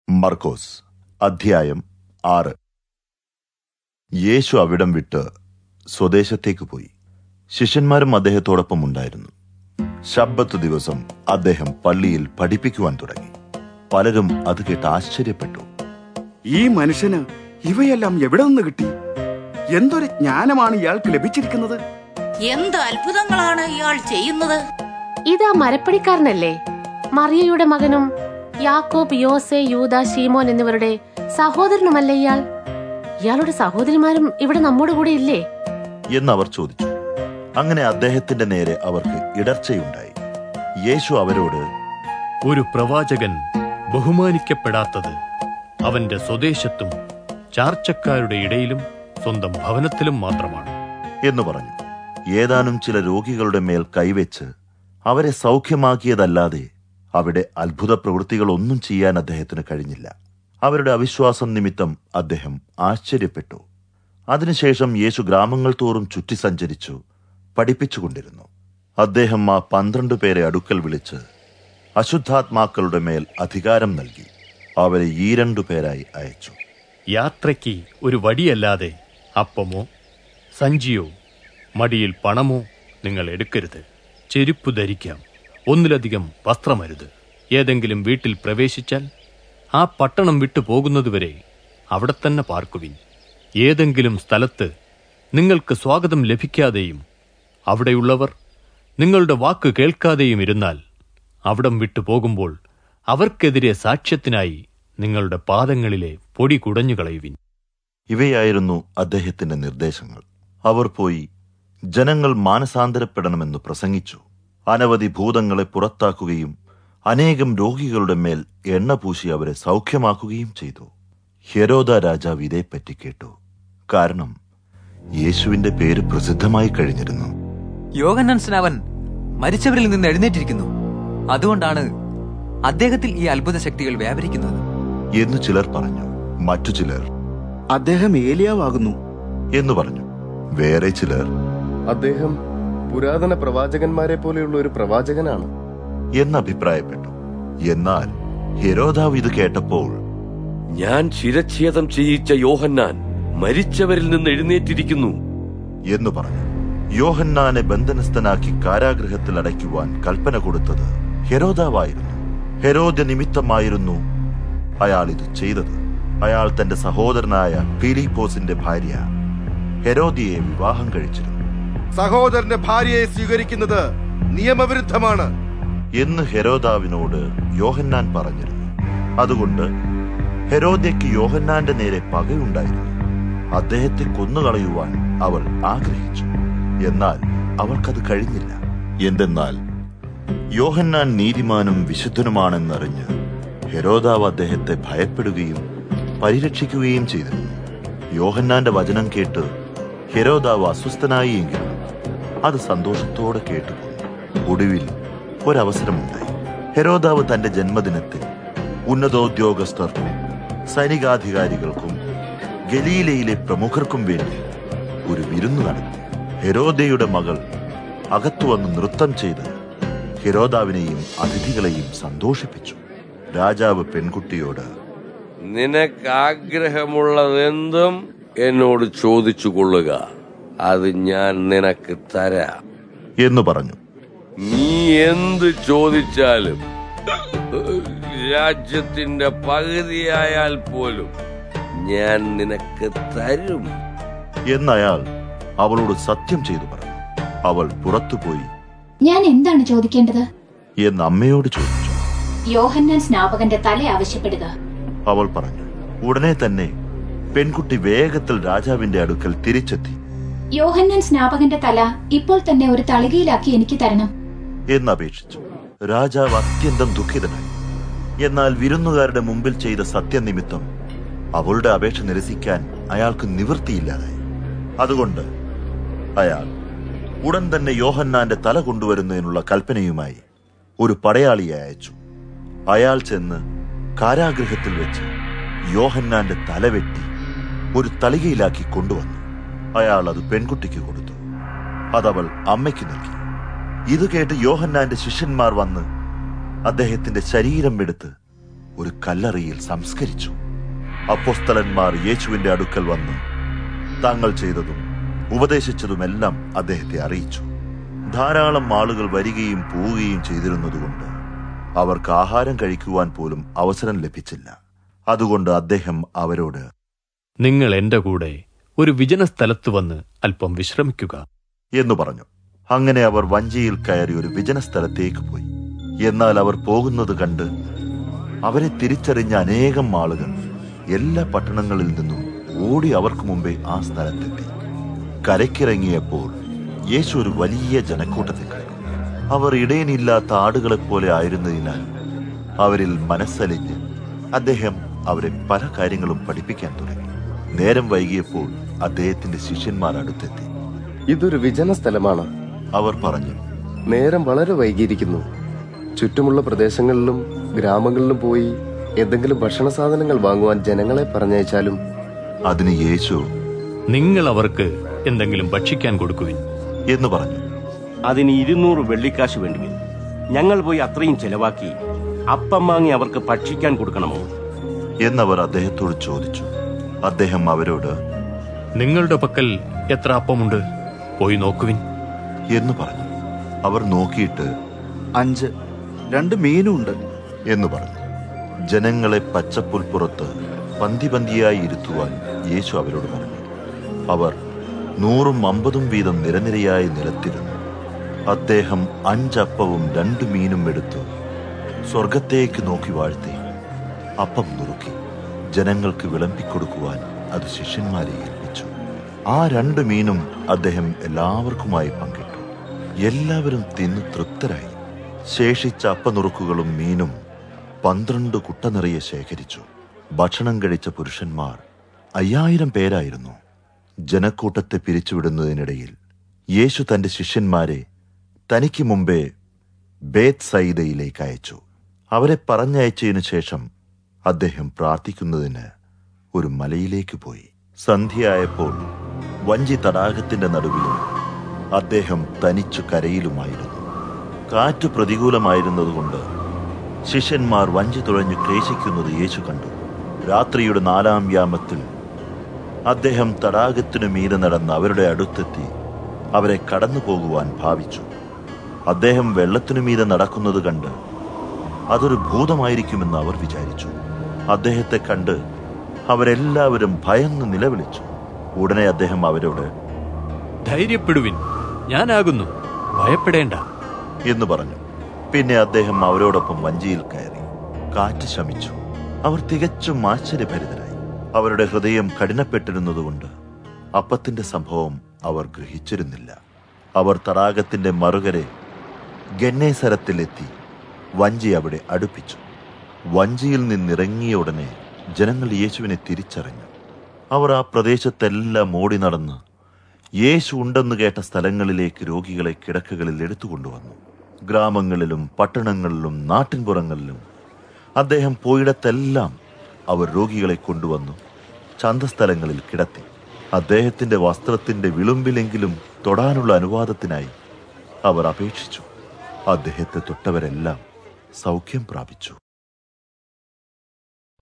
മർക്കോസ് അധ്യായം ആറ് യേശു അവിടം വിട്ട് സ്വദേശത്തേക്ക് പോയി ശിഷ്യന്മാരും അദ്ദേഹത്തോടൊപ്പം ഉണ്ടായിരുന്നു ശബ്ബത്ത് ദിവസം അദ്ദേഹം പള്ളിയിൽ പഠിപ്പിക്കുവാൻ തുടങ്ങി പലരും അത് കേട്ട് ആശ്ചര്യപ്പെട്ടു ഈ മനുഷ്യന് ഇവയെല്ലാം എവിടെ നിന്ന് കിട്ടി എന്തൊരു ജ്ഞാനമാണ് ഇയാൾക്ക് ലഭിച്ചിരിക്കുന്നത് എന്ത് അത്ഭുതങ്ങളാണ് ഇയാൾ ചെയ്യുന്നത് ഇതാ മരപ്പണിക്കാരനല്ലേ മറിയയുടെ മകനും യാക്കോബ് യോസെ യൂദ ഷീമോൻ എന്നിവരുടെ സഹോദരനുമല്ലേ ഇയാൾ ഇയാളുടെ സഹോദരിമാരും ഇവിടെ നമ്മോട് കൂടെ ഇല്ലേ എന്നവർ ചോദിച്ചു അങ്ങനെ അദ്ദേഹത്തിന്റെ നേരെ അവർക്ക് ഇടർച്ചയുണ്ടായി യേശു അവരോട് ഒരു പ്രവാചകൻ ബഹുമാനിക്കപ്പെടാത്തത് അവന്റെ സ്വദേശത്തും ചാർച്ചക്കാരുടെ ഇടയിലും സ്വന്തം ഭവനത്തിലും മാത്രമാണ് എന്ന് പറഞ്ഞു ഏതാനും ചില രോഗികളുടെ മേൽ കൈവച്ച് അവരെ സൗഖ്യമാക്കിയതല്ലാതെ അവിടെ അത്ഭുത പ്രവൃത്തികൾ ഒന്നും ചെയ്യാൻ അദ്ദേഹത്തിന് കഴിഞ്ഞില്ല അവരുടെ അവിശ്വാസം നിമിത്തം അദ്ദേഹം ആശ്ചര്യപ്പെട്ടു അതിനുശേഷം യേശു ഗ്രാമങ്ങൾ തോറും ചുറ്റി സഞ്ചരിച്ചു പഠിപ്പിച്ചുകൊണ്ടിരുന്നു അദ്ദേഹം ആ പന്ത്രണ്ട് പേരെ അടുക്കൽ വിളിച്ച് അശുദ്ധാത്മാക്കളുടെ മേൽ അധികാരം നൽകി അവരെ ഈ രണ്ടു പേരായി അയച്ചു യാത്രയ്ക്ക് ഒരു വടിയല്ലാതെ അപ്പമോ സഞ്ചിയോ മടിയിൽ പണമോ നിങ്ങൾ എടുക്കരുത് ചെരുപ്പ് ധരിക്കാം ഒന്നിലധികം വസ്ത്രമരുത് ഏതെങ്കിലും വീട്ടിൽ പ്രവേശിച്ചാൽ ആ പട്ടണം വിട്ടു പോകുന്നതുവരെ അവിടെ തന്നെ പാർക്കുവിൻ ഏതെങ്കിലും സ്ഥലത്ത് നിങ്ങൾക്ക് സ്വാഗതം ലഭിക്കാതെയും അവിടെയുള്ളവർ നിങ്ങളുടെ വാക്ക് കേൾക്കാതെയും ഇരുന്നാൽ അവിടം വിട്ടു പോകുമ്പോൾ അവർക്കെതിരെ സാക്ഷ്യത്തിനായി നിങ്ങളുടെ പാദങ്ങളിലെ പൊടി കുടഞ്ഞു കളയുവിൻ ഇവയായിരുന്നു അദ്ദേഹത്തിന്റെ നിർദ്ദേശങ്ങൾ അവർ പോയി ജനങ്ങൾ മാനസാന്തരപ്പെടണമെന്ന് പ്രസംഗിച്ചു അനവധി ഭൂതങ്ങളെ പുറത്താക്കുകയും അനേകം രോഗികളുടെ മേൽ എണ്ണ പൂശി അവരെ സൗഖ്യമാക്കുകയും ചെയ്തു ഹെരോദ രാജാവ് ഇതേപ്പറ്റി കേട്ടു കാരണം യേശുവിന്റെ പേര് പ്രസിദ്ധമായി കഴിഞ്ഞിരുന്നു യോഗന്നാൻ സ്നാവൻ മരിച്ചവരിൽ നിന്ന് എഴുന്നേറ്റിരിക്കുന്നു അതുകൊണ്ടാണ് അദ്ദേഹത്തിൽ ഈ അത്ഭുത ശക്തികൾ വ്യാപരിക്കുന്നത് എന്ന് ചിലർ പറഞ്ഞു മറ്റു ചിലർ അദ്ദേഹം ഏലിയാവാകുന്നു എന്ന് പറഞ്ഞു വേറെ ചിലർ അദ്ദേഹം പുരാതന പ്രവാചകന്മാരെ പോലെയുള്ള ഒരു പ്രവാചകനാണ് എന്ന് അഭിപ്രായപ്പെട്ടു എന്നാൽ ഹെരോദാവ് ഇത് കേട്ടപ്പോൾ ഞാൻ ശിരച്ഛേദം ചെയ്യിച്ച യോഹന്നാൻ മരിച്ചവരിൽ നിന്ന് എഴുന്നേറ്റിരിക്കുന്നു എന്ന് പറഞ്ഞു യോഹന്നാനെ ബന്ധനസ്ഥനാക്കി കാരാഗൃഹത്തിൽ അടയ്ക്കുവാൻ കൽപ്പന കൊടുത്തത് ഹെരോദാവായിരുന്നു ഹെരോദ്യ നിമിത്തമായിരുന്നു അയാൾ ഇത് ചെയ്തത് അയാൾ തന്റെ സഹോദരനായ ഫിലിപ്പോസിന്റെ ഭാര്യ ഹെരോദിയെ വിവാഹം കഴിച്ചിരുന്നു സഹോദരന്റെ ഭാര്യയെ സ്വീകരിക്കുന്നത് നിയമവിരുദ്ധമാണ് എന്ന് ഹെരോദാവിനോട് യോഹന്നാൻ പറഞ്ഞിരുന്നു അതുകൊണ്ട് ഹെരോദ്യയ്ക്ക് യോഹന്നാന്റെ നേരെ പകയുണ്ടായിരുന്നു അദ്ദേഹത്തെ കൊന്നുകളയുവാൻ അവൾ ആഗ്രഹിച്ചു എന്നാൽ അവൾക്കത് കഴിഞ്ഞില്ല എന്തെന്നാൽ യോഹന്നാൻ നീതിമാനും വിശുദ്ധനുമാണെന്നറിഞ്ഞ് ഹെരോദാവ് അദ്ദേഹത്തെ ഭയപ്പെടുകയും പരിരക്ഷിക്കുകയും ചെയ്തിരുന്നു യോഹന്നാന്റെ വചനം കേട്ട് ഹെരോദാവ് അസ്വസ്ഥനായി എങ്കിലും അത് സന്തോഷത്തോടെ കേട്ടു ഒടുവിൽ ഒരവസരമുണ്ടായി ഹെരോദാവ് തന്റെ ജന്മദിനത്തിൽ ഉന്നതോദ്യോഗസ്ഥർക്കും സൈനികാധികാരികൾക്കും ഗലീലയിലെ പ്രമുഖർക്കും വേണ്ടി ഒരു വിരുന്ന് നടത്തി ഹെരോദയുടെ മകൾ അകത്തു വന്ന് നൃത്തം ചെയ്ത് ഹെരോദാവിനെയും അതിഥികളെയും സന്തോഷിപ്പിച്ചു രാജാവ് പെൺകുട്ടിയോട് നിനക്ക് ആഗ്രഹമുള്ളതെന്തും എന്നോട് ചോദിച്ചു കൊള്ളുക അത് ഞാൻ നിനക്ക് തരാം എന്ന് പറഞ്ഞു നീ എന്ത് ചോദിച്ചാലും രാജ്യത്തിന്റെ പകുതിയായാൽ പോലും ഞാൻ നിനക്ക് തരും എന്നയാൾ അവളോട് സത്യം ചെയ്തു പറഞ്ഞു അവൾ പുറത്തുപോയി ഞാൻ എന്താണ് ചോദിക്കേണ്ടത് എന്ന് അമ്മയോട് ചോദിച്ചു യോഹന്നാൻ സ്നാപകന്റെ തല ആവശ്യപ്പെടുക അവൾ പറഞ്ഞു ഉടനെ തന്നെ പെൺകുട്ടി വേഗത്തിൽ രാജാവിന്റെ അടുക്കൽ തിരിച്ചെത്തി യോഹന്നാൻ സ്നാപകന്റെ തല ഇപ്പോൾ തന്നെ ഒരു തളികയിലാക്കി എനിക്ക് തരണം എന്നപേക്ഷിച്ചു രാജാവ് അത്യന്തം ദുഃഖിതനായി എന്നാൽ വിരുന്നുകാരുടെ മുമ്പിൽ ചെയ്ത സത്യനിമിത്തം അവളുടെ അപേക്ഷ നിരസിക്കാൻ അയാൾക്ക് നിവൃത്തിയില്ലാതായി അതുകൊണ്ട് അയാൾ ഉടൻ തന്നെ യോഹന്നാന്റെ തല കൊണ്ടുവരുന്നതിനുള്ള കൽപ്പനയുമായി ഒരു പടയാളിയെ അയച്ചു അയാൾ ചെന്ന് കാരാഗൃഹത്തിൽ വെച്ച് യോഹന്നാന്റെ തല വെട്ടി ഒരു തളികയിലാക്കി കൊണ്ടുവന്നു അയാൾ അത് പെൺകുട്ടിക്ക് കൊടുത്തു അതവൾ അമ്മയ്ക്ക് നൽകി ഇത് കേട്ട് യോഹന്നാന്റെ ശിഷ്യന്മാർ വന്ന് അദ്ദേഹത്തിന്റെ ശരീരം എടുത്ത് ഒരു കല്ലറിയിൽ സംസ്കരിച്ചു അപ്പോസ്തലന്മാർ യേശുവിന്റെ അടുക്കൽ വന്ന് താങ്കൾ ചെയ്തതും ഉപദേശിച്ചതുമെല്ലാം അദ്ദേഹത്തെ അറിയിച്ചു ധാരാളം ആളുകൾ വരികയും പോവുകയും ചെയ്തിരുന്നതുകൊണ്ട് അവർക്ക് ആഹാരം കഴിക്കുവാൻ പോലും അവസരം ലഭിച്ചില്ല അതുകൊണ്ട് അദ്ദേഹം അവരോട് നിങ്ങൾ എന്റെ കൂടെ ഒരു വിജന സ്ഥലത്ത് വന്ന് അല്പം വിശ്രമിക്കുക എന്നു പറഞ്ഞു അങ്ങനെ അവർ വഞ്ചിയിൽ കയറി ഒരു വിജന സ്ഥലത്തേക്ക് പോയി എന്നാൽ അവർ പോകുന്നത് കണ്ട് അവരെ തിരിച്ചറിഞ്ഞ അനേകം ആളുകൾ എല്ലാ പട്ടണങ്ങളിൽ നിന്നും ഓടി അവർക്ക് മുമ്പേ ആ സ്ഥലത്തെത്തി കരയ്ക്കിറങ്ങിയപ്പോൾ യേശു ഒരു വലിയ ജനക്കൂട്ടത്തെ കണ്ടു അവർ ഇടയനില്ലാത്ത ആടുകളെപ്പോലെ ആയിരുന്നതിനാൽ അവരിൽ മനസ്സലിഞ്ഞ് അദ്ദേഹം അവരെ പല കാര്യങ്ങളും പഠിപ്പിക്കാൻ തുടങ്ങി നേരം വൈകിയപ്പോൾ അദ്ദേഹത്തിന്റെ ശിഷ്യന്മാർ അടുത്തെത്തി ഇതൊരു വിജന സ്ഥലമാണ് അവർ പറഞ്ഞു നേരം വളരെ വൈകിയിരിക്കുന്നു ചുറ്റുമുള്ള പ്രദേശങ്ങളിലും ഗ്രാമങ്ങളിലും പോയി എന്തെങ്കിലും ഭക്ഷണ സാധനങ്ങൾ വാങ്ങുവാൻ ജനങ്ങളെ പറഞ്ഞയച്ചാലും അതിന് യേശു നിങ്ങൾ അവർക്ക് എന്തെങ്കിലും ഭക്ഷിക്കാൻ കൊടുക്കുവിൻ എന്ന് പറഞ്ഞു അതിന് ഇരുന്നൂറ് വെള്ളിക്കാശ് വേണ്ടിവരും ഞങ്ങൾ പോയി അത്രയും ചെലവാക്കി അപ്പം വാങ്ങി അവർക്ക് ഭക്ഷിക്കാൻ കൊടുക്കണമോ എന്നവർ അദ്ദേഹത്തോട് ചോദിച്ചു അദ്ദേഹം അവരോട് നിങ്ങളുടെ പക്കൽ എത്ര അപ്പമുണ്ട് പോയി നോക്കുവിൻ എന്ന് പറഞ്ഞു അവർ നോക്കിയിട്ട് അഞ്ച് രണ്ട് മീനും ഉണ്ട് എന്ന് പറഞ്ഞു ജനങ്ങളെ പച്ചപ്പുൽപ്പുറത്ത് പന്തി പന്തിയായി ഇരുത്തുവാൻ യേശു അവരോട് പറഞ്ഞു അവർ നൂറും അമ്പതും വീതം നിരനിരയായി നിലത്തിരുന്നു അദ്ദേഹം അഞ്ചപ്പവും രണ്ട് മീനും എടുത്തു സ്വർഗത്തേക്ക് നോക്കി വാഴ്ത്തി അപ്പം നുറുക്കി ജനങ്ങൾക്ക് വിളമ്പിക്കൊടുക്കുവാൻ അത് ശിഷ്യന്മാരെ ഏൽപ്പിച്ചു ആ രണ്ട് മീനും അദ്ദേഹം എല്ലാവർക്കുമായി പങ്കിട്ടു എല്ലാവരും തിന്നു തൃപ്തരായി ശേഷിച്ച അപ്പനുറുക്കുകളും മീനും പന്ത്രണ്ട് കുട്ട നിറയെ ശേഖരിച്ചു ഭക്ഷണം കഴിച്ച പുരുഷന്മാർ അയ്യായിരം പേരായിരുന്നു ജനക്കൂട്ടത്തെ പിരിച്ചുവിടുന്നതിനിടയിൽ യേശു തന്റെ ശിഷ്യന്മാരെ തനിക്ക് മുമ്പേ ബേത് സൈദയിലേക്ക് അയച്ചു അവരെ പറഞ്ഞയച്ചതിനു ശേഷം അദ്ദേഹം പ്രാർത്ഥിക്കുന്നതിന് ഒരു മലയിലേക്ക് പോയി സന്ധ്യയായപ്പോൾ വഞ്ചി തടാകത്തിന്റെ നടുവിലും അദ്ദേഹം തനിച്ചു കരയിലുമായിരുന്നു കാറ്റ് പ്രതികൂലമായിരുന്നതുകൊണ്ട് ശിഷ്യന്മാർ വഞ്ചി തുഴഞ്ഞു ക്ലേശിക്കുന്നത് യേശു കണ്ടു രാത്രിയുടെ നാലാം യാമത്തിൽ അദ്ദേഹം തടാകത്തിനു മീതെ നടന്ന് അവരുടെ അടുത്തെത്തി അവരെ കടന്നു പോകുവാൻ ഭാവിച്ചു അദ്ദേഹം വെള്ളത്തിനു മീതെ നടക്കുന്നത് കണ്ട് അതൊരു ഭൂതമായിരിക്കുമെന്ന് അവർ വിചാരിച്ചു അദ്ദേഹത്തെ കണ്ട് അവരെല്ലാവരും ഭയന്ന് നിലവിളിച്ചു ഉടനെ അദ്ദേഹം അവരോട് ധൈര്യപ്പെടുവിൻ ഞാനാകുന്നു ഭയപ്പെടേണ്ട എന്ന് പറഞ്ഞു പിന്നെ അദ്ദേഹം അവരോടൊപ്പം വഞ്ചിയിൽ കയറി കാറ്റ് ശമിച്ചു അവർ തികച്ചും ആശ്ചര്യഭരിതരായി അവരുടെ ഹൃദയം കഠിനപ്പെട്ടിരുന്നതുകൊണ്ട് അപ്പത്തിന്റെ സംഭവം അവർ ഗ്രഹിച്ചിരുന്നില്ല അവർ തടാകത്തിന്റെ മറുകരെ ഗന്നേസരത്തിലെത്തി വഞ്ചി അവിടെ അടുപ്പിച്ചു വഞ്ചിയിൽ നിന്നിറങ്ങിയ ഉടനെ ജനങ്ങൾ യേശുവിനെ തിരിച്ചറിഞ്ഞു അവർ ആ പ്രദേശത്തെല്ലാം ഓടി നടന്ന് യേശു ഉണ്ടെന്ന് കേട്ട സ്ഥലങ്ങളിലേക്ക് രോഗികളെ കിടക്കകളിൽ എടുത്തുകൊണ്ടുവന്നു ഗ്രാമങ്ങളിലും പട്ടണങ്ങളിലും നാട്ടിൻപുറങ്ങളിലും അദ്ദേഹം പോയിടത്തെല്ലാം അവർ രോഗികളെ കൊണ്ടുവന്നു ചന്തസ്ഥലങ്ങളിൽ കിടത്തി അദ്ദേഹത്തിന്റെ വസ്ത്രത്തിന്റെ വിളുമ്പിലെങ്കിലും തൊടാനുള്ള അനുവാദത്തിനായി അവർ അപേക്ഷിച്ചു അദ്ദേഹത്തെ തൊട്ടവരെല്ലാം സൗഖ്യം പ്രാപിച്ചു